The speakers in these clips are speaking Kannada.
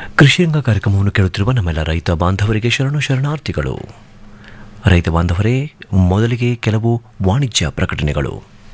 ಕೃಷಿರಂಗ ಕಾರ್ಯಕ್ರಮವನ್ನು ಕೇಳುತ್ತಿರುವ ನಮ್ಮೆಲ್ಲ ರೈತ ಬಾಂಧವರಿಗೆ ಶರಣು ಶರಣಾರ್ಥಿಗಳು ರೈತ ಬಾಂಧವರೇ ಮೊದಲಿಗೆ ಕೆಲವು ವಾಣಿಜ್ಯ ಪ್ರಕಟಣೆಗಳು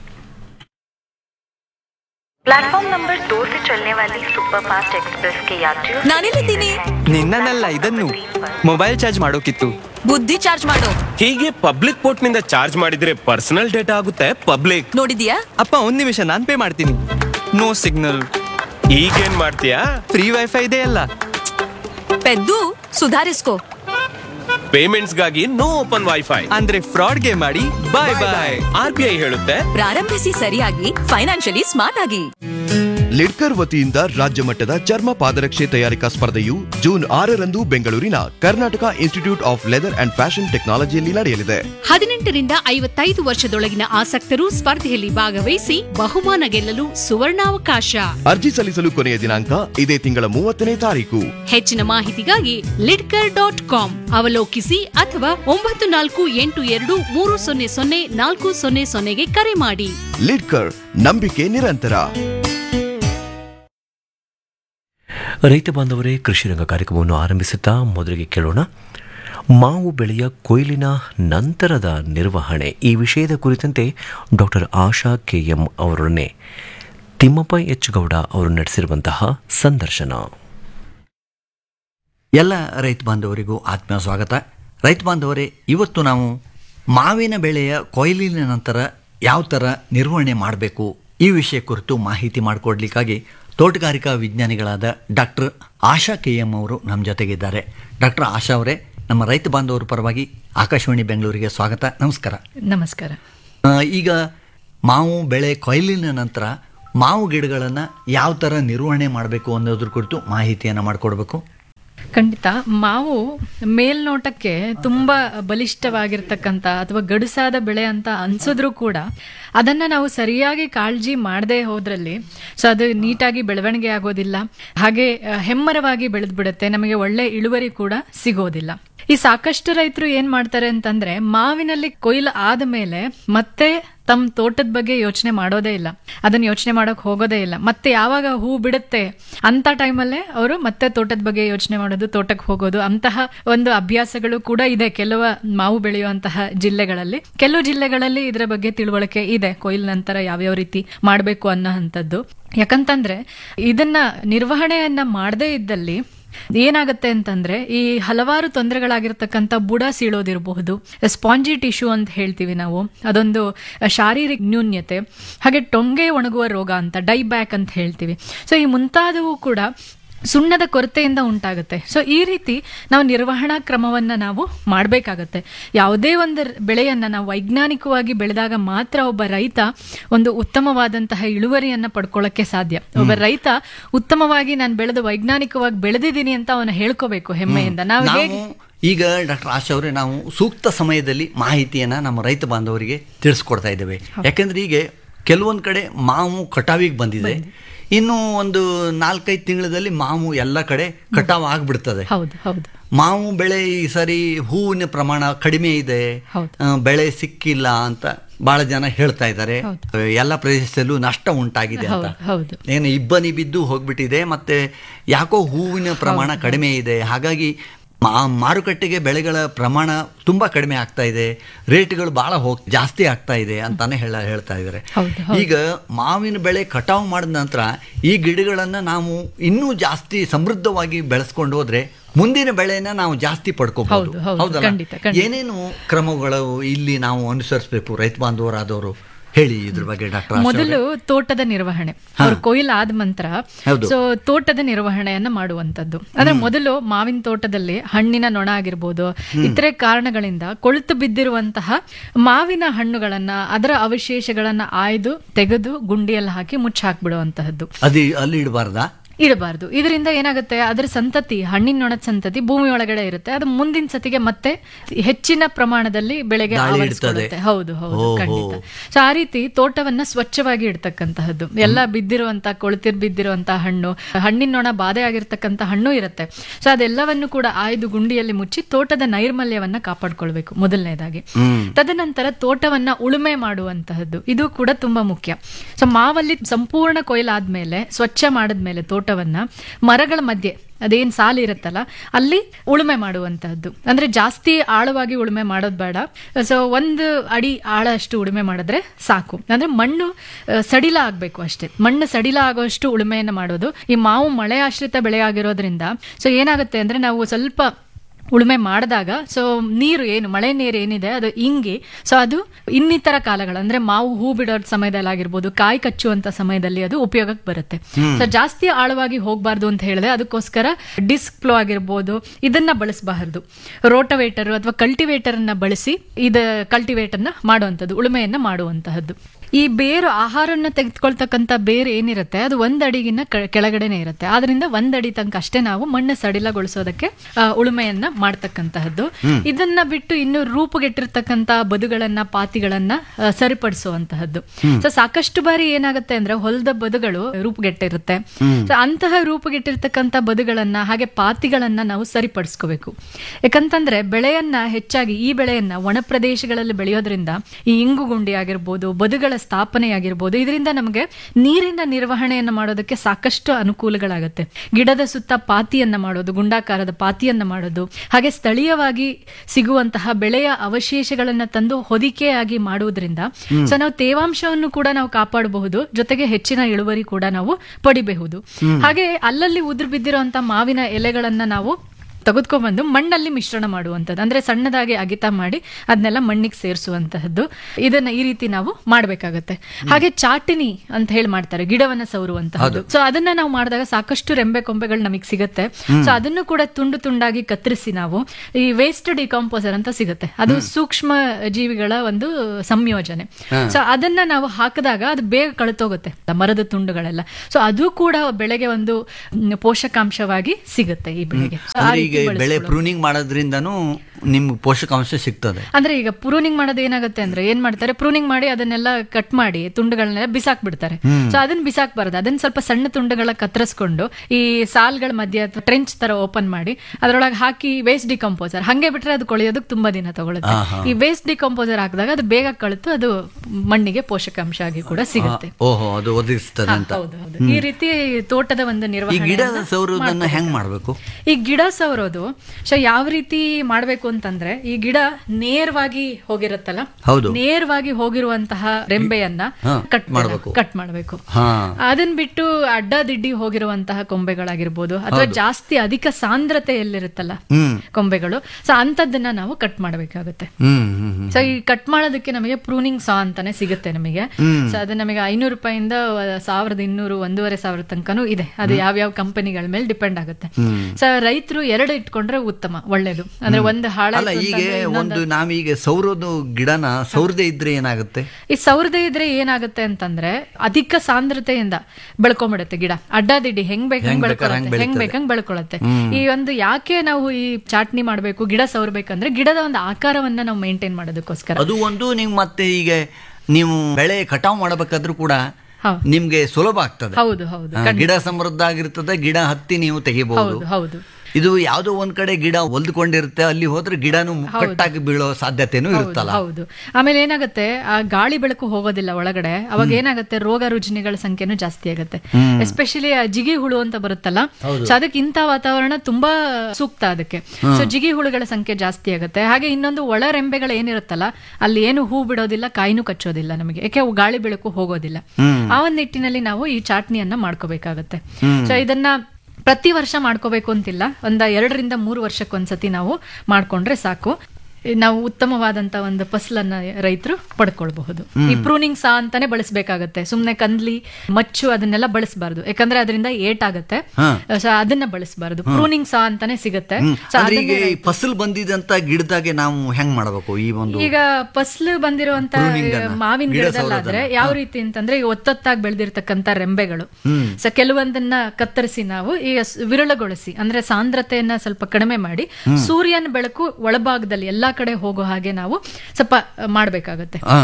प्लेटफॉर्म नंबर दो से चलने वाली सुपरफास्ट एक्सप्रेस के यात्रियों से ನಾನೆಲ್ಲಿದ್ದೀನಿ ನಿನ್ನನ್ನಲ್ಲ ಇದನ್ನು ಮೊಬೈಲ್ ಚಾರ್ಜ್ ಮಾಡೋಕಿತ್ತು ಬುದ್ಧಿ ಚಾರ್ಜ್ ಮಾಡು ಹೀಗೆ ಪಬ್ಲಿಕ್ ಪೋರ್ಟ್ ನಿಂದ ಚಾರ್ಜ್ ಮಾಡಿದ್ರೆ ಪರ್ಸನಲ್ ಡೇಟಾ ಆಗುತ್ತೆ ಪಬ್ಲಿಕ್ ನೋಡಿದ್ಯಾ ಅಪ್ಪ ಒಂದ್ ನಿಮಿಷ ನಾನ್ ಪೇ ಮಾಡ್ತೀನಿ ನೋ ಸಿಗ್ನಲ್ ಈಗೇನ್ ಮಾಡ್ತೀಯಾ ಫ್ರೀ ವೈಫೈ ಇದೆ ಅಲ್ಲ ಪೆದ್ದು ಸುಧಾರಿಸ್ಕೋ ಪೇಮೆಂಟ್ಸ್ ಗಾಗಿ ನೋ ಓಪನ್ ವೈಫೈ ಅಂದ್ರೆ ಫ್ರಾಡ್ಗೆ ಮಾಡಿ bye bye R B I ಹೇಳುತ್ತೆ ಪ್ರಾರಂಭಿಸಿ ಸರಿಯಾಗಿ ಫೈನಾನ್ಷಿಯಲಿ ಸ್ಮಾರ್ಟ್ ಆಗಿ ಲಿಡ್ಕರ್ ವತಿಯಿಂದ ರಾಜ್ಯ ಮಟ್ಟದ ಚರ್ಮ ಪಾದರಕ್ಷೆ ತಯಾರಿಕಾ ಸ್ಪರ್ಧೆಯು ಜೂನ್ ಆರರಂದು ಬೆಂಗಳೂರಿನ Karnataka institute of leather and fashion ಟೆಕ್ನಾಲಜಿಯಲ್ಲಿ ನಡೆಯಲಿದೆ ಹದಿನೆಂಟರಿಂದ ಐವತ್ತೈದು ವರ್ಷದೊಳಗಿನ ಆಸಕ್ತರು ಸ್ಪರ್ಧೆಯಲ್ಲಿ ಭಾಗವಹಿಸಿ ಬಹುಮಾನ ಗೆಲ್ಲಲು ಸುವರ್ಣಾವಕಾಶ ಅರ್ಜಿ ಸಲ್ಲಿಸಲು ಕೊನೆಯ ದಿನಾಂಕ ಇದೇ ತಿಂಗಳ ಮೂವತ್ತನೇ ತಾರೀಕು ಹೆಚ್ಚಿನ ಮಾಹಿತಿಗಾಗಿ ಲಿಡ್ಕರ್ ಡಾಟ್ ಕಾಮ್ ಅವಲೋಕಿಸಿ ಅಥವಾ ಒಂಬತ್ತು ನಾಲ್ಕು ಎಂಟು ಎರಡು ಮೂರು ಸೊನ್ನೆ ಸೊನ್ನೆ ನಾಲ್ಕು ಸೊನ್ನೆ ಸೊನ್ನೆಗೆ ಕರೆ ಮಾಡಿ ಲಿಡ್ಕರ್ ನಂಬಿಕೆ ನಿರಂತರ ರೈತ ಬಾಂಧವರೇ ಕೃಷಿರಂಗ ಕಾರ್ಯಕ್ರಮವನ್ನು ಆರಂಭಿಸುತ್ತಾ ಮೊದಲಿಗೆ ಕೇಳೋಣ ಮಾವು ಬೆಳೆಯ ಕೊಯ್ಲಿನ ನಂತರದ ನಿರ್ವಹಣೆ ಈ ವಿಷಯದ ಕುರಿತಂತೆ ಡಾಕ್ಟರ್ ಆಶಾ ಕೆಎಂ ಅವರೊಡನೆ ತಿಮ್ಮಪ್ಪ ಎಚ್ ಗೌಡ ಅವರು ನಡೆಸಿರುವಂತಹ ಸಂದರ್ಶನ ಎಲ್ಲ ರೈತ ಬಾಂಧವರಿಗೂ ಆತ್ಮೀಯ ಸ್ವಾಗತ ರೈತ ಬಾಂಧವರೇ ಇವತ್ತು ನಾವು ಮಾವಿನ ಬೆಳೆಯ ಕೊಯ್ಲಿನ ನಂತರ ಯಾವ ಥರ ನಿರ್ವಹಣೆ ಮಾಡಬೇಕು ಈ ವಿಷಯ ಕುರಿತು ಮಾಹಿತಿ ಮಾಡಿಕೊಡ್ಲಿಕ್ಕಾಗಿ ತೋಟಗಾರಿಕಾ ವಿಜ್ಞಾನಿಗಳಾದ ಡಾಕ್ಟರ್ ಆಶಾ ಕೆ ಎಂ ಅವರು ನಮ್ಮ ಜೊತೆಗಿದ್ದಾರೆ ಡಾಕ್ಟರ್ ಆಶಾ ಅವರೇ ನಮ್ಮ ರೈತ ಬಾಂಧವರ ಪರವಾಗಿ ಆಕಾಶವಾಣಿ ಬೆಂಗಳೂರಿಗೆ ಸ್ವಾಗತ ನಮಸ್ಕಾರ ನಮಸ್ಕಾರ ಆ, ಈಗ ಮಾವು ಬೆಳೆ ಕೊಯ್ಲಿನ ನಂತರ ಮಾವು ಗಿಡಗಳನ್ನು ಯಾವ ಥರ ನಿರ್ವಹಣೆ ಮಾಡಬೇಕು ಅನ್ನೋದ್ರ ಕುರಿತು ಮಾಹಿತಿಯನ್ನು ಮಾಡಿಕೊಡ್ಬೇಕು ಖಂಡಿತ ಮಾವು ಮೇಲ್ನೋಟಕ್ಕೆ ತುಂಬಾ ಬಲಿಷ್ಠವಾಗಿರ್ತಕ್ಕಂಥ ಅಥವಾ ಗಡುಸಾದ ಬೆಳೆ ಅಂತ ಅನ್ಸಿದ್ರು ಕೂಡ ಅದನ್ನ ನಾವು ಸರಿಯಾಗಿ ಕಾಳಜಿ ಮಾಡದೆ ಹೋದ್ರಲ್ಲಿ ಸೊ ಅದು ನೀಟಾಗಿ ಬೆಳವಣಿಗೆ ಆಗೋದಿಲ್ಲ ಹಾಗೆ ಆ, ಹೆಮ್ಮರವಾಗಿ ಬೆಳೆದು ಬಿಡುತ್ತೆ ನಮಗೆ ಒಳ್ಳೆ ಇಳುವರಿ ಕೂಡ ಸಿಗೋದಿಲ್ಲ ಈ ಸಾಕಷ್ಟು ರೈತರು ಏನ್ ಮಾಡ್ತಾರೆ ಅಂತಂದ್ರೆ ಮಾವಿನಲ್ಲಿ ಕೊಯ್ಲು ಆದ ಮೇಲೆ ಮತ್ತೆ ತಮ್ಮ ತೋಟದ ಬಗ್ಗೆ ಯೋಚನೆ ಮಾಡೋದೇ ಇಲ್ಲ ಅದನ್ನ ಯೋಚನೆ ಮಾಡೋಕ್ ಹೋಗೋದೇ ಇಲ್ಲ ಮತ್ತೆ ಯಾವಾಗ ಹೂ ಬಿಡುತ್ತೆ ಅಂತ ಟೈಮಲ್ಲೇ ಅವರು ಮತ್ತೆ ತೋಟದ ಬಗ್ಗೆ ಯೋಚನೆ ಮಾಡೋದು ತೋಟಕ್ಕೆ ಹೋಗೋದು ಅಂತಹ ಒಂದು ಅಭ್ಯಾಸಗಳು ಕೂಡ ಇದೆ ಕೆಲವು ಮಾವು ಬೆಳೆಯುವಂತಹ ಜಿಲ್ಲೆಗಳಲ್ಲಿ ಕೆಲವು ಜಿಲ್ಲೆಗಳಲ್ಲಿ ಇದರ ಬಗ್ಗೆ ತಿಳುವಳಿಕೆ ಇದೆ ಕೊಯ್ಲು ನಂತರ ಯಾವ್ಯಾವ ರೀತಿ ಮಾಡಬೇಕು ಅನ್ನೋ ಅಂಥದ್ದು ಯಾಕಂತಂದ್ರೆ ಇದನ್ನ ನಿರ್ವಹಣೆಯನ್ನ ಮಾಡದೇ ಇದ್ದಲ್ಲಿ ಏನಾಗುತ್ತೆ ಅಂತಂದ್ರೆ ಈ ಹಲವಾರು ತೊಂದರೆಗಳಾಗಿರ್ತಕ್ಕಂಥ ಬುಡ ಸೀಳೋದಿರಬಹುದು ಸ್ಪಾಂಜಿ ಟಿಶ್ಯೂ ಅಂತ ಹೇಳ್ತೀವಿ ನಾವು ಅದೊಂದು ಶಾರೀರಿಕ ನ್ಯೂನ್ಯತೆ ಹಾಗೆ ಟೊಂಗೆ ಒಣಗುವ ರೋಗ ಅಂತ ಡೈ ಬ್ಯಾಕ್ ಅಂತ ಹೇಳ್ತೀವಿ ಸೊ ಈ ಮುಂತಾದವು ಕೂಡ ಸುಣ್ಣದ ಕೊರತೆಯಿಂದ ಉಂಟಾಗುತ್ತೆ ಸೊ ಈ ರೀತಿ ನಾವು ನಿರ್ವಹಣಾ ಕ್ರಮವನ್ನ ನಾವು ಮಾಡಬೇಕಾಗತ್ತೆ ಯಾವುದೇ ಒಂದು ರ- ಬೆಳೆಯನ್ನ ನಾವು ವೈಜ್ಞಾನಿಕವಾಗಿ ಬೆಳೆದಾಗ ಮಾತ್ರ ಒಬ್ಬ ರೈತ ಒಂದು ಉತ್ತಮವಾದಂತಹ ಇಳುವರಿಯನ್ನ ಪಡ್ಕೊಳ್ಳಕ್ಕೆ ಸಾಧ್ಯ ಒಬ್ಬ ರೈತ ಉತ್ತಮವಾಗಿ ನಾನು ಬೆಳೆದು ವೈಜ್ಞಾನಿಕವಾಗಿ ಬೆಳೆದಿದ್ದೀನಿ ಅಂತ ಅವನು ಹೇಳ್ಕೋಬೇಕು ಹೆಮ್ಮೆಯಿಂದ ನಾವು ನಾವು ಹೇಗೆ ಈಗ ಡಾಕ್ಟರ್ ಆಶಾ ಅವರೇ ನಾವು ಸೂಕ್ತ ಸಮಯದಲ್ಲಿ ಮಾಹಿತಿಯನ್ನ ನಮ್ಮ ರೈತ ಬಾಂಧವರಿಗೆ ತಿಳಿಸ್ಕೊಡ್ತಾ ಇದ್ದೇವೆ ಯಾಕಂದ್ರೆ ಈಗ ಕೆಲವೊಂದು ಕಡೆ ಮಾವು ಕಟಾವಿಗೆ ಬಂದಿದೆ ಇನ್ನು ಒಂದು ನಾಲ್ಕೈದು ತಿಂಗಳಲ್ಲಿ ಮಾವು ಎಲ್ಲ ಕಡೆ ಕಟಾವ್ ಆಗ್ಬಿಡ್ತದೆ ಹೌದು ಹೌದು ಮಾವು ಬೆಳೆ ಈ ಸರಿ ಹೂವಿನ ಪ್ರಮಾಣ ಕಡಿಮೆ ಇದೆ ಹೌದು. ಆ, ಬೆಳೆ ಸಿಕ್ಕಿಲ್ಲ ಅಂತ ಬಹಳ ಜನ ಹೇಳ್ತಾ ಇದ್ದಾರೆ ಎಲ್ಲ ಪ್ರದೇಶದಲ್ಲೂ ನಷ್ಟ ಉಂಟಾಗಿದೆ ಅಂತ ಹೌದು ಹೌದು ಏನು ಇಬ್ಬನಿ ಬಿದ್ದು ಹೋಗ್ಬಿಟ್ಟಿದೆ ಮತ್ತೆ ಯಾಕೋ ಹೂವಿನ ಪ್ರಮಾಣ ಕಡಿಮೆ ಇದೆ ಹಾಗಾಗಿ ಮಾ- ಮಾರುಕಟ್ಟೆಗೆ ಬೆಳೆಗಳ ಪ್ರಮಾಣ ತುಂಬಾ ಕಡಿಮೆ ಆಗ್ತಾ ಇದೆ ರೇಟ್ಗಳು ಬಹಳ ಹೋಗ್ ಜಾಸ್ತಿ ಆಗ್ತಾ ಇದೆ ಅಂತಾನೆ ಹೇಳ ಹೇಳ್ತಾ ಇದ್ದಾರೆ ಹೌದು, ಈಗ ಮಾವಿನ ಬೆಳೆ ಕಟಾವು ಮಾಡಿದ ನಂತರ ಈ ಗಿಡಗಳನ್ನ ನಾವು ಇನ್ನೂ ಜಾಸ್ತಿ ಸಮೃದ್ಧವಾಗಿ ಬೆಳೆಸ್ಕೊಂಡು ಹೋದ್ರೆ ಮುಂದಿನ ಬೆಳೆನ ನಾವು ಜಾಸ್ತಿ ಪಡ್ಕೋಬಹುದು ಹೌದು, ಹೌದು, ಹೌದಲ್ಲ ಖಂಡಿತ, ಖಂಡಿತ. ಏನೇನು ಕ್ರಮಗಳು ಇಲ್ಲಿ ನಾವು ಅನುಸರಿಸಬೇಕು ರೈತ ಬಾಂಧವರಾದವರು ಹೇಳಿ ಇದ್ರ ಬಗ್ಗೆ ಡಾಕ್ಟರ್ ಮೊದಲು ತೋಟದ ನಿರ್ವಹಣೆ ಅವ್ರ ಕೊಯ್ಲು ಆದ ನಂತರ ಹೌದು. ಸೊ ತೋಟದ ನಿರ್ವಹಣೆಯನ್ನ ಮಾಡುವಂತದ್ದು ಅಂದ್ರೆ ಮೊದಲು ಮಾವಿನ ತೋಟದಲ್ಲಿ ಹಣ್ಣಿನ ನೊಣ ಆಗಿರ್ಬೋದು ಇತರೆ ಕಾರಣಗಳಿಂದ ಕೊಳೆತು ಬಿದ್ದಿರುವಂತಹ ಮಾವಿನ ಹಣ್ಣುಗಳನ್ನ ಅದರ ಅವಶೇಷಗಳನ್ನ ಆಯ್ದು ತೆಗೆದು ಗುಂಡಿಯಲ್ಲಿ ಹಾಕಿ ಮುಚ್ಚಿ ಹಾಕ್ಬಿಡುವಂತಹದ್ದು ಅದು ಅಲ್ಲಿ ಇಡಬಾರ್ದಾ ಇಡಬಾರ್ದು ಇದರಿಂದ ಏನಾಗುತ್ತೆ ಅದರ ಸಂತತಿ ಹಣ್ಣಿನ ನೊಣದ ಸಂತತಿ ಭೂಮಿ ಒಳಗಡೆ ಇರುತ್ತೆ ಅದು ಮುಂದಿನ ಸತಿಗೆ ಮತ್ತೆ ಹೆಚ್ಚಿನ ಪ್ರಮಾಣದಲ್ಲಿ ಬೆಳೆಗೆ ದಾಳಿ ಆವರಿಸ್ಕೊಳ್ಳುತ್ತೆ. ಇಡ್ತದೆ. ಹೌದು ಹೌದು ಓಹೋ. ಖಂಡಿತ ಸೊ ಆ ರೀತಿ ತೋಟವನ್ನ ಸ್ವಚ್ಛವಾಗಿ ಇಡ್ತಕ್ಕಂತಹದ್ದು ಎಲ್ಲ ಬಿದ್ದಿರುವಂತ ಕೊಳತಿರ್ ಬಿದ್ದಿರುವಂತ ಹಣ್ಣು ಹಣ್ಣಿನ ನೊಣ ಬಾಧೆ ಆಗಿರ್ತಕ್ಕಂತ ಹಣ್ಣು ಇರುತ್ತೆ ಸೊ ಅದೆಲ್ಲವನ್ನು ಕೂಡ ಆಯ್ದು ಗುಂಡಿಯಲ್ಲಿ ಮುಚ್ಚಿ ತೋಟದ ನೈರ್ಮಲ್ಯವನ್ನ ಕಾಪಾಡ್ಕೊಳ್ಬೇಕು ಮೊದಲನೇದಾಗಿ ತದನಂತರ ತೋಟವನ್ನ ಉಳುಮೆ ಮಾಡುವಂತಹದ್ದು ಇದು ಕೂಡ ತುಂಬಾ ಮುಖ್ಯ ಸೊ ಮಾವಲ್ಲಿ ಸಂಪೂರ್ಣ ಕೊಯ್ಲಾದ್ಮೇಲೆ ಸ್ವಚ್ಛ ಮಾಡಿದ್ಮೇಲೆ ತೋಟವನ್ನ ನೋಟವನ್ನ ಮರಗಳ ಮಧ್ಯೆ ಅದೇನ್ ಸಾಲು ಇರುತ್ತಲ್ಲ ಅಲ್ಲಿ ಉಳುಮೆ ಮಾಡುವಂತಹದ್ದು ಅಂದ್ರೆ ಜಾಸ್ತಿ ಆಳವಾಗಿ ಉಳುಮೆ ಮಾಡೋದು ಬೇಡ ಸೊ ಒಂದು ಅಡಿ ಆಳ ಅಷ್ಟು ಉಳುಮೆ ಮಾಡಿದ್ರೆ ಸಾಕು ಅಂದ್ರೆ ಮಣ್ಣು ಆ, ಸಡಿಲ ಆಗ್ಬೇಕು ಅಷ್ಟೇ ಮಣ್ಣು ಸಡಿಲ ಆಗೋಷ್ಟು ಉಳುಮೆಯನ್ನು ಮಾಡೋದು ಈ ಮಾವು ಮಳೆ ಆಶ್ರಿತ ಬೆಳೆ ಆಗಿರೋದ್ರಿಂದ ಸೊ ಏನಾಗುತ್ತೆ ಅಂದ್ರೆ ನಾವು ಸ್ವಲ್ಪ ಉಳುಮೆ ಮಾಡಿದಾಗ ಸೊ ನೀರು ಏನು ಮಳೆ ನೀರು ಏನಿದೆ ಅದು ಇಂಗಿ ಸೊ ಅದು ಇನ್ನಿತರ ಕಾಲಗಳು ಅಂದ್ರೆ ಮಾವು ಹೂ ಬಿಡೋ ಸಮಯದಲ್ಲಿ ಆಗಿರ್ಬೋದು ಕಾಯಿ ಕಚ್ಚುವಂತ ಸಮಯದಲ್ಲಿ ಅದು ಉಪಯೋಗಕ್ಕೆ ಬರುತ್ತೆ ಸೊ ಜಾಸ್ತಿ ಆಳವಾಗಿ ಹೋಗಬಾರ್ದು ಅಂತ ಹೇಳಿದ್ರೆ ಅದಕ್ಕೋಸ್ಕರ ಡಿಸ್ಕ್ ಫ್ಲೋ ಆಗಿರ್ಬೋದು ಇದನ್ನ ಬಳಸಬಾರದು ರೋಟವೇಟರ್ ಅಥವಾ ಕಲ್ಟಿವೇಟರ್ ಅನ್ನ ಬಳಸಿ ಇದ ಕಲ್ಟಿವೇಟರ್ ನ ಮಾಡುವಂಥದ್ದು ಉಳುಮೆಯನ್ನ ಮಾಡುವಂತಹದ್ದು ಈ ಬೇರು ಆಹಾರನ ತೆಗೆದುಕೊಳ್ತಕ್ಕಂಥ ಬೇರು ಏನಿರುತ್ತೆ ಅದು ಒಂದ್ ಅಡಿಗಿನ ಕೆ- ಕೆಳಗಡೆನೆ ಇರುತ್ತೆ ಆದ್ರಿಂದ ಒಂದ್ ಅಡಿ ತನಕ ಅಷ್ಟೇ ನಾವು ಮಣ್ಣು ಸಡಿಲಗೊಳಿಸೋದಕ್ಕೆ ಆ, ಉಳುಮೆಯನ್ನ ಮಾಡ್ತಕ್ಕಂತಹದ್ದು ಇದನ್ನ ಬಿಟ್ಟು ಇನ್ನು ರೂಪುಗೆಟ್ಟಿರ್ತಕ್ಕಂಥ ಬದುಗಳನ್ನ ಪಾತಿಗಳನ್ನ ಆ, ಸರಿಪಡಿಸುವಂತಹದ್ದು ಸೊ ಸಾಕಷ್ಟು ಬಾರಿ ಏನಾಗುತ್ತೆ ಅಂದ್ರೆ ಹೊಲದ ಬದುಗಳು ರೂಪುಗೆಟ್ಟಿರುತ್ತೆ ಸೊ ಅಂತಹ ರೂಪುಗೆಟ್ಟಿರ್ತಕ್ಕಂಥ ಬದುಗಳನ್ನ ಹಾಗೆ ಪಾತಿಗಳನ್ನ ನಾವು ಸರಿಪಡಿಸ್ಕೋಬೇಕು ಯಾಕಂತಂದ್ರೆ ಬೆಳೆಯನ್ನ ಹೆಚ್ಚಾಗಿ ಈ ಬೆಳೆಯನ್ನ ಒಣ ಪ್ರದೇಶಗಳಲ್ಲಿ ಬೆಳೆಯೋದ್ರಿಂದ ಈ ಇಂಗು ಗುಂಡಿ ಆಗಿರ್ಬೋದು ಬದುಗಳ ಸ್ಥಾಪನೆ ಆಗಿರ್ಬೋದು ಇದರಿಂದ ನಮಗೆ ನೀರಿನ ನಿರ್ವಹಣೆಯನ್ನ ಮಾಡೋದಕ್ಕೆ ಸಾಕಷ್ಟು ಅನುಕೂಲಗಳಾಗುತ್ತೆ ಗಿಡದ ಸುತ್ತ ಪಾತಿಯನ್ನ ಮಾಡೋದು ಗುಂಡಾಕಾರದ ಪಾತಿಯನ್ನ ಮಾಡೋದು ಹಾಗೆ ಸ್ಥಳೀಯವಾಗಿ ಸಿಗುವಂತಹ ಬೆಳೆಯ ಅವಶೇಷಗಳನ್ನ ತಂದು ಹೊದಿಕೆಯಾಗಿ ಮಾಡುವುದರಿಂದ ಸೊ ನಾವು ತೇವಾಂಶವನ್ನು ಕೂಡ ನಾವು ಕಾಪಾಡಬಹುದು ಜೊತೆಗೆ ಹೆಚ್ಚಿನ ಇಳುವರಿ ಕೂಡ ನಾವು ಪಡಿಬಹುದು ಹಾಗೆ ಅಲ್ಲಲ್ಲಿ ಉದುರು ಬಿದ್ದಿರುವಂತ ಮಾವಿನ ಎಲೆಗಳನ್ನ ನಾವು ತೆಗೆದುಕೊಂಡ್ಬಂದು ಮಣ್ಣಲ್ಲಿ ಮಿಶ್ರಣ ಮಾಡುವಂಥದ್ದು ಅಂದ್ರೆ ಸಣ್ಣದಾಗಿ ಅಗಿತ ಮಾಡಿ ಅದನ್ನೆಲ್ಲ ಮಣ್ಣಿಗೆ ಸೇರಿಸುವಂತಹದ್ದು ಇದನ್ನ ಈ ರೀತಿ ನಾವು ಮಾಡಬೇಕಾಗತ್ತೆ ಹಾಗೆ ಚಾಟಿನಿ ಅಂತ ಹೇಳಿ ಮಾಡ್ತಾರೆ ಗಿಡವನ್ನ ಸವರುವಂತಹದ್ದು ಸೊ ಅದನ್ನ ನಾವು ಮಾಡಿದಾಗ ಸಾಕಷ್ಟು ರೆಂಬೆ ಕೊಂಬೆಗಳು ನಮಗೆ ಸಿಗುತ್ತೆ ಸೊ ಅದನ್ನು ಕೂಡ ತುಂಡು ತುಂಡಾಗಿ ಕತ್ತರಿಸಿ ನಾವು ಈ ವೇಸ್ಟ್ ಡಿಕಾಂಪೋಸರ್ ಅಂತ ಸಿಗುತ್ತೆ ಅದು ಸೂಕ್ಷ್ಮ ಜೀವಿಗಳ ಒಂದು ಸಂಯೋಜನೆ ಸೊ ಅದನ್ನ ನಾವು ಹಾಕಿದಾಗ ಅದು ಬೇಗ ಕಳೆತೋಗುತ್ತೆ ಮರದ ತುಂಡುಗಳೆಲ್ಲ ಸೊ ಅದು ಕೂಡ ಬೆಳೆಗೆ ಒಂದು ಮ್, ಪೋಷಕಾಂಶವಾಗಿ ಸಿಗುತ್ತೆ ಈ ಬೆಳೆಗೆ So, ಆ ಅಂದ್ರೆ ರೀತಿ ಈಗ ಬೆಳೆ ಬಳಸ್ಕೊಳ್ಳೋದು. ಪ್ರೂನಿಂಗ್ ಮಾಡೋದ್ರಿಂದನೂ ನಿಮ್ಗೆ ಪೋಷಕಾಂಶ ಸಿಗ್ತದೆ ಅಂದ್ರೆ ಈಗ ಪ್ರೂನಿಂಗ್ ಮಾಡೋದು ಏನಾಗುತ್ತೆ ಅಂದ್ರೆ ಏನ್ ಮಾಡ್ತಾರೆ ಪ್ರೂನಿಂಗ್ ಮಾಡಿ ಅದನ್ನೆಲ್ಲ ಕಟ್ ಮಾಡಿ ತುಂಡುಗಳನ್ನೆಲ್ಲ ಬಿಸಾಕ್ ಬಿಡ್ತಾರೆ ಸೊ ಅದನ್ನ ಬಿಸಾಕ್ಬಾರ್ದು ಅದನ್ನ ಸ್ವಲ್ಪ ಸಣ್ಣ ತುಂಡುಗಳ ಕತ್ತರಿಸ್ಕೊಂಡು ಈ ಸಾಲ್ಗಳ ಮಧ್ಯೆ ಅಥವಾ ಟ್ರೆಂಚ್ ತರ ಓಪನ್ ಮಾಡಿ ಅದರೊಳಗೆ ಹಾಕಿ ವೇಸ್ಟ್ ಡಿಕಂಪೋಸರ್ ಹಂಗೆ ಬಿಟ್ರೆ ಅದು ಕೊಳೆಯೋದಕ್ಕೆ ತುಂಬಾ ದಿನ ತಗೊಳುತ್ತೆ ಈ ವೇಸ್ಟ್ ಡಿಕಂಪೋಸರ್ ಹಾಕಿದಾಗ ಅದು ಬೇಗ ಕಳಿತು ಅದು ಮಣ್ಣಿಗೆ ಪೋಷಕಾಂಶ ಆಗಿ ಕೂಡ ಸಿಗುತ್ತೆ ಓಹೋ ಅದು ಒದಗಿಸ್ತದೆ ಅಂತ ಹೌದು ಹೌದು ಈ ರೀತಿ ತೋಟದ ಒಂದು ಈ ನಿರ್ವಹಣೆ ಗಿಡ ಸೌರದನ್ನ ಹೆಂಗ್ ಮಾಡ್ಬೇಕು ಈ ಗಿಡ ಸವರೋದು ಸೊ ಯಾವ ರೀತಿ ಮಾಡ್ಬೇಕು ಅಂತಂದ್ರೆ ಈ ಗಿಡ ನೇರವಾಗಿ ಹೋಗಿರುತ್ತಲ್ಲ ಹೌದು. ನೇರವಾಗಿ ಹೋಗಿರುವಂತಹ ರೆಂಬೆಯನ್ನ ಹಾ, ಕಟ್ ಮಾಡ್ಬೇಕು. ಕಟ್ ಮಾಡಬೇಕು ಹಾ ಅದನ್ ಬಿಟ್ಟು ಅಡ್ಡ ದಿಡ್ಡಿ ಹೋಗಿರುವಂತಹ ಕೊಂಬೆಗಳಾಗಿರ್ಬೋದು ಅಥವಾ ಜಾಸ್ತಿ ಅಧಿಕ ಸಾಂದ್ರತೆಯಲ್ಲಿರುತ್ತಲ್ಲ ಹ್ಮ್ ಕೊಂಬೆಗಳು ಸೊ ಅಂತದನ್ನ ನಾವು ಕಟ್ ಮಾಡಬೇಕಾಗುತ್ತೆ ಹ್ಮ್ ಹ್ಮ್ ಹ್ಮ್. ಸೊ ಈ ಕಟ್ ಮಾಡೋದಕ್ಕೆ ನಮಗೆ ಪ್ರೂನಿಂಗ್ ಸಾ ಅಂತಾನೆ ಸಿಗುತ್ತೆ ನಮಗೆ ಸೊ ಅದು ನಮಗೆ ಐನೂರು ರೂಪಾಯಿಂದ ಸಾವಿರದ ಇನ್ನೂರು ಒಂದೂವರೆ ಸಾವಿರ ತನಕನೂ ಇದೆ ಅದು ಯಾವ್ಯಾವ ಕಂಪನಿಗಳ ಮೇಲೆ ಡಿಪೆಂಡ್ ಆಗುತ್ತೆ ಸೊ ರೈತರು ಎರಡು ಇಟ್ಕೊಂಡ್ರೆ ಉತ್ತಮ ಒಳ್ಳೇದು ಅಂದ್ರೆ ಒಂದು ಅಲ್ಲ ಹಾಳಾಯ್ತು ಈಗ ಅಂತಂದ್ರೆ ಇನ್ನೊಂದು- ಒಂದು ನಾವೀಗ ಸೌರದು ಗಿಡನ ಸೌರದೆ ಇದ್ರೆ ಏನಾಗುತ್ತೆ ಈ ಸೌರದೆ ಇದ್ರೆ ಏನಾಗುತ್ತೆ ಅಂತಂದ್ರೆ ಅಧಿಕ ಸಾಂದ್ರತೆಯಿಂದ ಬೆಳ್ಕೊಂಬಿಡುತ್ತೆ ಗಿಡ ಅಡ್ಡಾದಿಡ್ಡಿ ಹೆಂಗ್ ಬೇಕು ಹೆಂಗ್ ಹಂಗ್ ಬೇಕಾದ್ರೆ ಹಂಗ್ ಬೆಳ್ಕೊಳತ್ತೆ ಹೆಂಗ್ ಬೆಳೀತದೆ. ಬೇಕಂಗ್ ಬೆಳ್ಕೊಳತ್ತೆ ಈ ಒಂದು ಯಾಕೆ ನಾವು ಈ ಚಾಟ್ನಿ ಮಾಡ್ಬೇಕು ಗಿಡ ಸವರ್ಬೇಕಂದ್ರೆ ಗಿಡದ ಒಂದು ಆಕಾರವನ್ನ ನಾವು ಮೇಂಟೈನ್ ಮಾಡೋದಕ್ಕೋಸ್ಕರ ಅದು ಒಂದು ನೀವು ಮತ್ತೆ ಈಗ ನೀವು ಬೆಳೆ ಕಟಾವು ಮಾಡಬೇಕಾದ್ರೂ ಕೂಡ ಹೌದು. ನಿಮ್ಗೆ ಸುಲಭ ಆಗ್ತದೆ ಹೌದು ಹೌದು ಆ, ಗಿಡ ಸಮೃದ್ಧ ಆಗಿರ್ತದೆ ಗಿಡ ಹತ್ತಿ ನೀವು ತೆಗಿಬಹುದು ಹೌದು ಹೌದು ಇದು ಯಾವುದೋ ಒಂದ್ ಕಡೆ ಗಿಡ ಹೊಲ್ದ್ಕೊಂಡಿರುತ್ತೆ ಅಲ್ಲಿ ಹೋದ್ರೆ ಗಿಡನು ಕಟ್ಟಾಗಿ ಬೀಳೋ ಸಾಧ್ಯತೆನೂ ಇರುತ್ತಲ್ಲ ಹೌದು ಆಮೇಲೆ ಏನಾಗುತ್ತೆ ಆ ಗಾಳಿ ಬೆಳಕು ಹೋಗೋದಿಲ್ಲ ಒಳಗಡೆ ಅವಾಗ ಏನಾಗುತ್ತೆ ರೋಗ ರುಜಿನಗಳ ಸಂಖ್ಯೆನೂ ಜಾಸ್ತಿ ಆಗುತ್ತೆ ಎಸ್ಪೆಷಲಿ ಜಿಗಿ ಹುಳು ಅಂತ ಬರುತ್ತಲ್ಲ ಸೊ ಅದಕ್ಕೆ ಇಂಥ ವಾತಾವರಣ ತುಂಬಾ ಸೂಕ್ತ ಅದಕ್ಕೆ ಸೊ ಜಿಗಿ ಹುಳುಗಳ ಸಂಖ್ಯೆ ಜಾಸ್ತಿ ಆಗುತ್ತೆ ಹಾಗೆ ಇನ್ನೊಂದು ಒಳ ರೆಂಬೆಗಳು ಏನಿರುತ್ತಲ್ಲ ಅಲ್ಲಿ ಏನು ಹೂ ಬಿಡೋದಿಲ್ಲ ಕಾಯಿನೂ ಕಚ್ಚೋದಿಲ್ಲ ನಮಗೆ ಯಾಕೆ ಅವು ಗಾಳಿ ಬೆಳಕು ಹೋಗೋದಿಲ್ಲ ಆ ಒಂದು ನಿಟ್ಟಿನಲ್ಲಿ ನಾವು ಈ ಚಾಟ್ನಿಯನ್ನ ಮಾಡ್ಕೋಬೇಕಾಗತ್ತೆ ಸೊ ಇದನ್ನ ಪ್ರತಿ ವರ್ಷ ಮಾಡ್ಕೋಬೇಕು ಅಂತಿಲ್ಲ ಒಂದ ಎರಡರಿಂದ ಮೂರು ವರ್ಷಕ್ಕೊಂದ್ಸತಿ ನಾವು ಮಾಡ್ಕೊಂಡ್ರೆ ಸಾಕು ನಾವು ಉತ್ತಮವಾದಂತ ಒಂದು ಫಸಲನ್ನ ರೈತರು ಪಡ್ಕೊಳ್ಬಹುದು ಈ ಪ್ರೂನಿಂಗ್ ಸಾ ಅಂತಾನೆ ಬಳಸಬೇಕಾಗತ್ತೆ ಸುಮ್ನೆ ಕಂದ್ಲಿ ಮಚ್ಚು ಅದನ್ನೆಲ್ಲ ಬಳಸಬಾರ್ದು ಯಾಕಂದ್ರೆ ಅದರಿಂದ ಏಟ್ ಆಗತ್ತೆ ಸೊ ಅದನ್ನ ಬಳಸಬಾರದು ಪ್ರೂನಿಂಗ್ ಸಾ ಅಂತಾನೆ ಸಿಗತ್ತೆ ಸೊ ಅಂದ್ರೆ ಈಗ ಅದನ್ನೇ ಈ ಫಸಲ್ ಬಂದಿದಂತ ಗಿಡದಾಗೆ ನಾವು ಹೆಂಗ್ ಮಾಡಬೇಕು ಈ ಒಂದು ಈಗ ಫಸಲು ಬಂದಿರುವಂತ Pruning ಅನ್ನ, ಮಾವಿನ ಗಿಡ ಗಿಡದಲ್ಲಾದ್ರೆ ಸವರೋದನ್ನ. ಯಾವ ರೀತಿ ಅಂತಂದ್ರೆ ಈ ಒತ್ತೊತ್ತಾಗಿ ಬೆಳೆದಿರ್ತಕ್ಕಂತ ರೆಂಬೆಗಳು ಸೊ ಕೆಲವೊಂದನ್ನ ಕತ್ತರಿಸಿ ನಾವು ಈ ಸ್- ವಿರಳಗೊಳಿಸಿ ಅಂದ್ರೆ ಸಾಂದ್ರತೆಯನ್ನ ಸ್ವಲ್ಪ ಕಡಿಮೆ ಮಾಡಿ ಸೂರ್ಯನ ಬೆಳಕು ಒಳಭಾಗದಲ್ಲಿ ಎಲ್ಲಾ ಕಡೆ ಹೋಗೋ ಹಾಗೆ ನಾವು ಸ್ವಲ್ಪ ಮಾಡ್ಬೇಕಾಗತ್ತೆ ಹಾ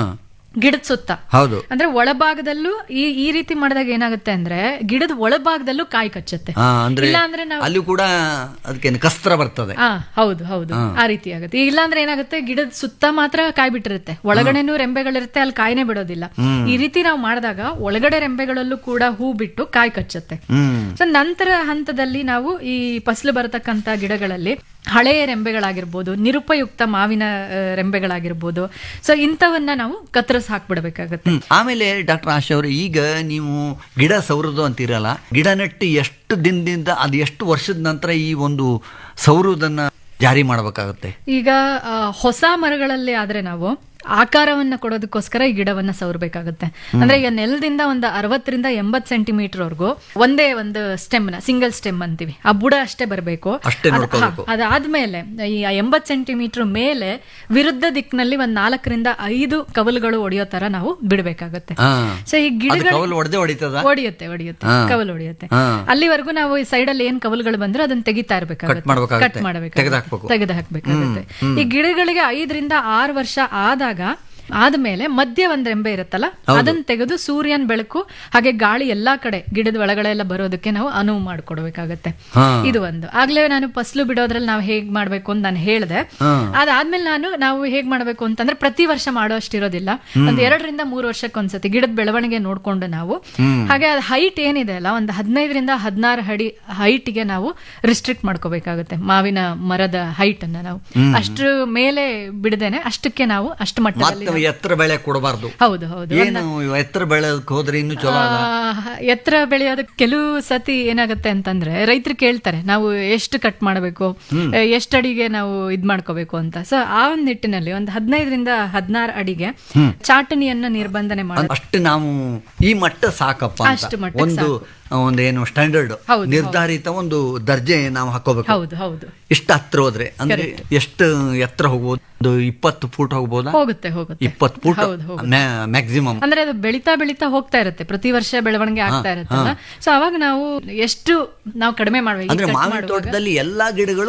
ಗಿಡದ ಸುತ್ತ ಹೌದು ಅಂದ್ರೆ ಒಳಭಾಗದಲ್ಲೂ ಈ ಈ ರೀತಿ ಮಾಡಿದಾಗ ಏನಾಗುತ್ತೆ ಅಂದ್ರೆ ಗಿಡದ ಒಳಭಾಗದಲ್ಲೂ ಕಾಯಿ ಕಚ್ಚುತ್ತೆ ಹಾ ಅಂದ್ರೆ ಇಲ್ಲ ಅಂದ್ರೆ ನಾವು ಅಲ್ಲಿ ಕೂಡ ಅದಕ್ಕೆ ಕಸ್ತ್ರ ಬರ್ತದೆ ಆ ಹೌದು ಹೌದು ಆ ರೀತಿ ಆಗುತ್ತೆ ಇಲ್ಲ ಅಂದ್ರೆ ಏನಾಗುತ್ತೆ ಗಿಡದ ಸುತ್ತ ಮಾತ್ರ ಕಾಯಿ ಬಿಟ್ಟಿರುತ್ತೆ ಒಳಗಡೆನೂ ರೆಂಬೆಗಳಿರುತ್ತೆ ಅಲ್ಲಿ ಕಾಯಿನೇ ಬಿಡೋದಿಲ್ಲ ಈ ರೀತಿ ನಾವು ಮಾಡಿದಾಗ ಒಳಗಡೆ ರೆಂಬೆಗಳಲ್ಲೂ ಕೂಡ ಹೂ ಬಿಟ್ಟು ಕಾಯಿ ಕಚ್ಚುತ್ತೆ ಹ್ಮ್ ಸೊ ನಂತರ ಹಂತದಲ್ಲಿ ನಾವು ಈ ಫಸಲು ಬರತಕ್ಕಂತ ಗಿಡಗಳಲ್ಲಿ ಹಳೆಯ ರೆಂಬೆಗಳಾಗಿರ್ಬೋದು ನಿರುಪಯುಕ್ತ ಮಾವಿನ ಆ, ರೆಂಬೆಗಳಾಗಿರ್ಬೋದು ಸೊ ಇಂಥವನ್ನ ನಾವು ಕತ್ತರಿಸಿ ಹಾಕ್ಬಿಡ್ಬೇಕಾಗತ್ತೆ ಹ್ಮ್. ಆಮೇಲೆ ಡಾಕ್ಟರ್ ಆಶಾ ಅವರು ಈಗ ನೀವು ಗಿಡ ಸೌರದು ಅಂತಿರಲ್ಲ ಗಿಡ ನೆಟ್ಟು ಎಷ್ಟು ದಿನದಿಂದ ಅದು ಎಷ್ಟು ವರ್ಷದ ನಂತರ ಈ ಒಂದು ಸೌರುದನ್ನ ಜಾರಿ ಮಾಡಬೇಕಾಗುತ್ತೆ ಈಗ ಆ, ಹೊಸ ಮರಗಳಲ್ಲಿ ಆದ್ರೆ ನಾವು ಆಕಾರವನ್ನ ಕೊಡೋದಕ್ಕೋಸ್ಕರ ಈ ಗಿಡವನ್ನ ಸವರ್ಬೇಕಾಗುತ್ತೆ ಅಂದ್ರೆ ಈಗ ನೆಲದಿಂದ ಒಂದು ಅರವತ್ತರಿಂದ ಎಂಬತ್ ಸೆಂಟಿಮೀಟರ್ ವರೆಗೂ ಒಂದೇ ಒಂದು ಸ್ಟೆಮ್ ನ ಸಿಂಗಲ್ ಸ್ಟೆಮ್ ಅಂತೀವಿ ಆ ಬುಡ ಅಷ್ಟೇ ಬರಬೇಕು ಅಷ್ಟೇ ನೋಡ್ಕೋಬೇಕು. ಅದಾದ್ಮೇಲೆ ಈ ಎಂಬತ್ ಸೆಂಟಿಮೀಟರ್ ಮೇಲೆ ವಿರುದ್ಧ ದಿಕ್ಕಿನಲ್ಲಿ ಒಂದ್ ನಾಲ್ಕರಿಂದ ಐದು ಕವಲುಗಳು ಹೊಡೆಯೋ ತರ ನಾವು ಬಿಡಬೇಕಾಗುತ್ತೆ ಹಾ. ಸೊ ಈ ಅದು ಗಿಡಗಳು ಕವಲು ಹೊಡೆದೇ ಹೊಡಿತದ ಹೊಡಿಯುತ್ತೆ ಹೊಡಿಯುತ್ತೆ ಹಾ. ಕವಲು ಹೊಡಿಯುತ್ತೆ ಹಾ. ಅಲ್ಲಿವರೆಗೂ ನಾವು ಈ ಸೈಡ್ ಅಲ್ಲಿ ಏನ್ ಕವಲುಗಳು ಬಂದ್ರೆ ಅದನ್ನ ತೆಗಿತಾ ಇರ್ಬೇಕಾಗುತ್ತೆ ಕಟ್ ಮಾಡ್ಬೇಕಾಗುತ್ತೆ. ಕಟ್ ಮಾಡಬೇಕು ತೆಗೆದ್ಹಾಕ್ಬೇಕು. ತೆಗೆದು ಹಾಕ್ಬೇಕಾಗುತ್ತೆ ಈ ಗಿಡಗಳಿಗೆ ಐದರಿಂದ ಆರು ವರ್ಷ ಆದಾಗ ಆದ್ಮೇಲೆ ಮಧ್ಯ ಒಂದ್ ರೆಂಬೆ ಇರುತ್ತಲ್ಲ ಅದನ್ನ ತೆಗೆದು ಸೂರ್ಯನ ಬೆಳಕು ಹಾಗೆ ಗಾಳಿ ಎಲ್ಲಾ ಕಡೆ ಗಿಡದ ಒಳಗಡೆ ಎಲ್ಲ ಬರೋದಕ್ಕೆ ನಾವು ಅನುವು ಮಾಡ್ಕೊಡ್ಬೇಕಾಗತ್ತೆ ಹಾ. ಇದು ಒಂದು ಆಗ್ಲೇ ನಾನು ಫಸ್ಲು ಬಿಡೋದ್ರಲ್ಲಿ ನಾವು ಹೇಗ್ ಮಾಡ್ಬೇಕು ಅಂತ ನಾನು ಹೇಳ್ದೆ ಅದಾದ್ಮೇಲೆ ನಾನು ನಾವು ಹೇಗ್ ಮಾಡ್ಬೇಕು ಅಂತಂದ್ರೆ ಪ್ರತಿ ವರ್ಷ ಮಾಡೋ ಅಷ್ಟಿರೋದಿಲ್ಲ ಒಂದ್ ಎರಡರಿಂದ ಮೂರು ವರ್ಷಕ್ಕೊಂದ್ಸತಿ ಗಿಡದ ಬೆಳವಣಿಗೆ ನೋಡ್ಕೊಂಡು ನಾವು ಹಾಗೆ ಅದು ಹೈಟ್ ಏನಿದೆ ಅಲ್ಲ ಒಂದು ಹದಿನೈದರಿಂದ ಹದಿನಾರು ಅಡಿ ಹೈಟ್ಗೆ ನಾವು ರಿಸ್ಟ್ರಿಕ್ಟ್ ಮಾಡ್ಕೋಬೇಕಾಗುತ್ತೆ ಮಾವಿನ ಮರದ ಹೈಟ್ ಅನ್ನ ನಾವು ಅಷ್ಟ್ರ ಮೇಲೆ ಬಿಡದೇನೆ ಅಷ್ಟಕ್ಕೆ ನಾವು ಅಷ್ಟು ಮಟ್ಟದಲ್ಲಿ ಮತ್ತೆ ಎತ್ತರ ಬೆಳೆ ಕೊಡಬಾರ್ದು ಹೌದು ಹೌದು ಏನು ಎತ್ತರ ಬೆಳೆದಕ್ಕೆ ಹೋದ್ರೆ ಇನ್ನು ಚಲೋ ಅಲ್ಲ ಆ, ಎತ್ತರ ಬೆಳೆಯೋದಕ್ಕೆ ಕೆಲವು ಸತಿ ಏನಾಗುತ್ತೆ ಅಂತಂದ್ರೆ ರೈತರು ಕೇಳ್ತಾರೆ ನಾವು ಎಷ್ಟು ಕಟ್ ಮಾಡಬೇಕು ಎಷ್ಟು ಅಡಿಗೆ ನಾವು ಇದ್ ಮಾಡ್ಕೋಬೇಕು ಅಂತ ಸೊ ಆ ಒಂದು ನಿಟ್ಟಿನಲ್ಲಿ ಒಂದು ಹದಿನೈದರಿಂದ ಹದಿನಾರು ಅಡಿಗೆ ಚಾಟಣಿಯನ್ನ ನಿರ್ಬಂಧನೆ ಮಾಡಿ ಅಷ್ಟು ನಾವು ಈ ಮಟ್ಟ ಸಾಕಪ್ಪ ಅಂತ ಅಷ್ಟು ಮಟ್ಟಕ್ಕೆ ಒಂದು ಒಂದು ಏನು ಸ್ಟ್ಯಾಂಡರ್ಡ್ ಹೌದು, ನಿರ್ಧಾರಿತ ಒಂದು ದರ್ಜೆ ನಾವು ಹಾಕೋಬೇಕು ಹೌದು ಹೌದು ಎಷ್ಟು ಹತ್ರ ಹೋದ್ರೆ ಅಂದ್ರೆ ಎಷ್ಟು ಎತ್ತರ ಹೋಗ್ಬೋದು ಒಂದು ಇಪ್ಪತ್ತು ಫೂಟ್ ಹೋಗ್ಬೋದಾ ಹೋಗುತ್ತೆ ಹೋಗುತ್ತೆ ಇಪ್ಪತ್ತು ಫೂಟ್ ಹೌದು, ಹೋಗುತ್ತೆ. ಮ್ಯಾಕ್ಸಿಮಮ್ ಅಂದ್ರೆ ಅದು ಬೆಳಿತಾ ಬೆಳಿತಾ ಹೋಗ್ತಾ ಇರುತ್ತೆ ಪ್ರತಿ ವರ್ಷ ಬೆಳವಣಿಗೆ ಆಗ್ತಾ ಇರುತ್ತಲ್ಲ ಸೊ ಅವಾಗ ನಾವು ಎಷ್ಟು ನಾವು ಕಡಿಮೆ ಮಾಡ್ಬೇಕು ಈಗ ಅಂದ್ರೆ cut ಮಾವಿನ ಮಾಡುವಾಗ- ತೋಟದಲ್ಲಿ ಎಲ್ಲಾ ಗಿಡಗಳು